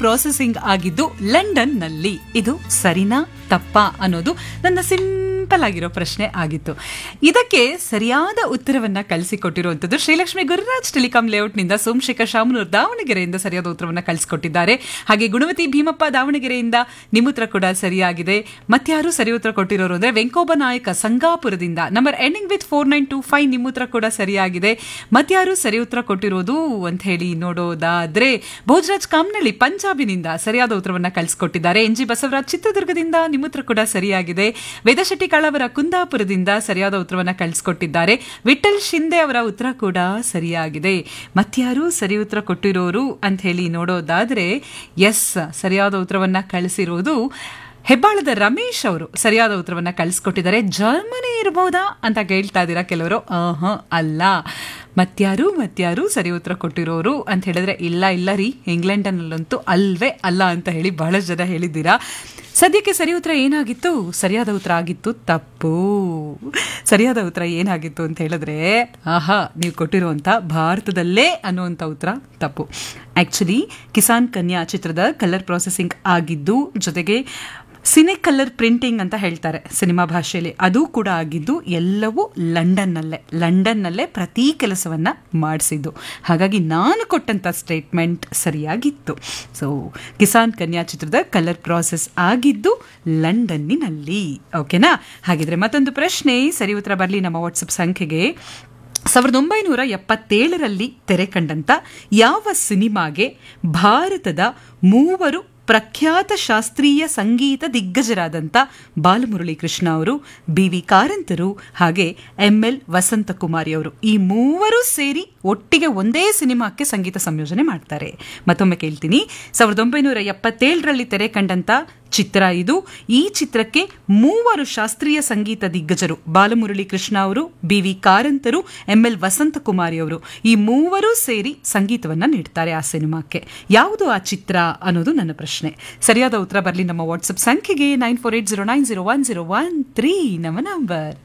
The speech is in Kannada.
ಪ್ರಾಸೆಸಿಂಗ್ ಆಗಿದ್ದು ಲಂಡನ್ ನಲ್ಲಿ ಇದು ಸರಿನಾ ತಪ್ಪಾ ಅನ್ನೋದು ನನ್ನ ಸಿಂಪಲ್ ಆಗಿರೋ ಪ್ರಶ್ನೆ ಆಗಿತ್ತು ಇದಕ್ಕೆ ಸರಿಯಾದ ಉತ್ತರವನ್ನ ಕಳಿಸಿಕೊಟ್ಟಿರುವಂತದ್ದು ಶ್ರೀಲಕ್ಷ್ಮಿ ಗುರುರಾಜ್ ಟೆಲಿಕಾಂ ಲೇಔಟ್ನಿಂದ ಸೋಮಶೇಖರ್ ಶಾಮನೂರ್ ದಾವಣಗೆರೆಯಿಂದ ಸರಿಯಾದ ಉತ್ತರವನ್ನ ಕಳಿಸಿಕೊಟ್ಟಿದ್ದಾರೆ ಹಾಗೆ ಗುಣವತಿ ಭೀಮಪ್ಪ ದಾವಣಗೆರೆಯಿಂದ ನಿಮ್ಮ ಉತ್ತರ ಕೂಡ ಸರಿಯಾಗಿದೆ ಮತ್ಯಾರು ಸರಿ ಉತ್ತರ ಕೊಟ್ಟಿರೋರು ಅಂದ್ರೆ ವೆಂಕೋಬ ನಾಯಕ ಸಂಗಾಪುರದಿಂದ number ending with four nine two five ನಿಮ್ಮ ಉತ್ತರ ಕೂಡ ಸರಿಯಾಗಿದೆ ಮತ್ಯಾರು ಸರಿ ಉತ್ತರ ಕೊಟ್ಟಿರೋದು ಅಂತ ಹೇಳಿ ನೋಡೋದಾದ್ರೆ ಭೋಜರಾಜ್ ಕಾಮ್ನಳ್ಳಿ ಪಂಜಾಬಿನಿಂದ ಸರಿಯಾದ ಉತ್ತರವನ್ನ ಕಳಿಸಿಕೊಟ್ಟಿದ್ದಾರೆ ಎನ್ ಜಿ ಬಸವರಾಜ್ ಚಿತ್ರದುರ್ಗದಿಂದ ನಿಮ್ಮ ಉತ್ತರ ಕೂಡ ಸರಿಯಾಗಿದೆ ವೇದಶೆಟ್ಟಿ ಕಳವರ ಕುಂದಾಪುರದಿಂದ ಸರಿಯಾದ ಉತ್ತರವನ್ನ ಕಳಿಸಿಕೊಟ್ಟಿದ್ದಾರೆ ವಿಠಲ್ ಶಿಂದೆ ಅವರ ಉತ್ತರ ಕೂಡ ಸರಿಯಾಗಿದೆ ಮತ್ಯಾರು ಸರಿ ಉತ್ತರ ಕೊಟ್ಟಿರೋರು ಅಂತ ಹೇಳಿ ನೋಡೋದಾದ್ರೆ ಎಸ್ ಸರಿಯಾದ ಉತ್ತರವನ್ನ ಕಳಿಸಿರೋದು ಹೆಬ್ಬಾಳದ ರಮೇಶ್ ಅವರು ಸರಿಯಾದ ಉತ್ತರವನ್ನ ಕಳಿಸ್ಕೊಟ್ಟಿದ್ದಾರೆ ಜರ್ಮನಿ ಇರಬಹುದಾ ಅಂತ ಕೇಳ್ತಾ ಇದ್ದೀರಾ ಕೆಲವರು ಆಹ ಅಲ್ಲ ಮತ್ಯಾರು ಮತ್ಯಾರು ಸರಿ ಉತ್ತರ ಕೊಟ್ಟಿರೋರು ಅಂತ ಹೇಳಿದ್ರೆ ಇಲ್ಲ ಇಲ್ಲ ರೀ ಇಂಗ್ಲೆಂಡ್ನಲ್ಲಂತೂ ಅಲ್ವೇ ಅಲ್ಲ ಅಂತ ಹೇಳಿ ಬಹಳಷ್ಟು ಜನ ಹೇಳಿದ್ದೀರಾ ಸದ್ಯಕ್ಕೆ ಸರಿ ಉತ್ತರ ಏನಾಗಿತ್ತು ಸರಿಯಾದ ಉತ್ತರ ಆಗಿತ್ತು ತಪ್ಪು ಸರಿಯಾದ ಉತ್ತರ ಏನಾಗಿತ್ತು ಅಂತ ಹೇಳಿದ್ರೆ ಆಹಾ ನೀವು ಕೊಟ್ಟಿರುವಂಥ ಭಾರತದಲ್ಲೇ ಅನ್ನುವಂಥ ಉತ್ತರ ತಪ್ಪು ಆಕ್ಚುಲಿ ಕಿಸಾನ್ ಕನ್ಯಾ ಚಿತ್ರದ ಕಲರ್ ಪ್ರಾಸೆಸಿಂಗ್ ಆಗಿದ್ದು ಜೊತೆಗೆ ಸಿನೆ ಕಲರ್ ಪ್ರಿಂಟಿಂಗ್ ಅಂತ ಹೇಳ್ತಾರೆ ಸಿನಿಮಾ ಭಾಷೆಯಲ್ಲಿ ಅದು ಕೂಡ ಆಗಿದ್ದು ಎಲ್ಲವೂ ಲಂಡನ್ನಲ್ಲೇ ಲಂಡನ್ನಲ್ಲೇ ಪ್ರತಿ ಕೆಲಸವನ್ನ ಮಾಡಿಸಿದ್ದು ಹಾಗಾಗಿ ನಾನು ಕೊಟ್ಟಂಥ ಸ್ಟೇಟ್ಮೆಂಟ್ ಸರಿಯಾಗಿತ್ತು ಸೊ ಕಿಸಾನ್ ಕನ್ಯಾ ಚಿತ್ರದ ಕಲರ್ ಪ್ರಾಸೆಸ್ ಆಗಿದ್ದು ಲಂಡನ್ನಿನಲ್ಲಿ ಓಕೆನಾ ಹಾಗಿದ್ರೆ ಮತ್ತೊಂದು ಪ್ರಶ್ನೆ ಸರಿ ಉತ್ತರ ಬರಲಿ ನಮ್ಮ ವಾಟ್ಸಪ್ ಸಂಖ್ಯೆಗೆ ಸಾವಿರದ ಒಂಬೈನೂರ ಎಪ್ಪತ್ತೇಳರಲ್ಲಿ ತೆರೆ ಕಂಡಂತ ಯಾವ ಸಿನಿಮಾಗೆ ಭಾರತದ ಮೂವರು ಪ್ರಖ್ಯಾತ ಶಾಸ್ತ್ರೀಯ ಸಂಗೀತ ದಿಗ್ಗಜರಾದಂಥ ಬಾಲಮುರಳಿ ಕೃಷ್ಣ ಅವರು ಬಿ ವಿ ಕಾರಂತರು ಹಾಗೆ ಎಂ ಎಲ್ ವಸಂತಕುಮಾರಿ ಅವರು ಈ ಮೂವರು ಸೇರಿ ಒಟ್ಟಿಗೆ ಒಂದೇ ಸಿನಿಮಾಕ್ಕೆ ಸಂಗೀತ ಸಂಯೋಜನೆ ಮಾಡ್ತಾರೆ ಮತ್ತೊಮ್ಮೆ ಕೇಳ್ತೀನಿ ಸಾವಿರದ ಒಂಬೈನೂರ ಎಪ್ಪತ್ತೇಳರಲ್ಲಿ ತೆರೆ ಕಂಡಂತ ಚಿತ್ರ ಇದು ಈ ಚಿತ್ರಕ್ಕೆ ಮೂವರು ಶಾಸ್ತ್ರೀಯ ಸಂಗೀತ ದಿಗ್ಗಜರು ಬಾಲಮುರಳಿ ಕೃಷ್ಣ ಅವರು ಬಿ ವಿ ಕಾರಂತರು ಎಂ ಎಲ್ ವಸಂತಕುಮಾರಿ ಅವರು ಈ ಮೂವರು ಸೇರಿ ಸಂಗೀತವನ್ನ ನೀಡ್ತಾರೆ ಆ ಸಿನಿಮಾಕ್ಕೆ ಯಾವುದು ಆ ಚಿತ್ರ ಅನ್ನೋದು ನನ್ನ ಪ್ರಶ್ನೆ ಸರಿಯಾದ ಉತ್ತರ ಬರಲಿ ನಮ್ಮ ವಾಟ್ಸಪ್ ಸಂಖ್ಯೆಗೆ nine four eight zero nine zero one zero one three ನಮ್ಮ ನಂಬರ್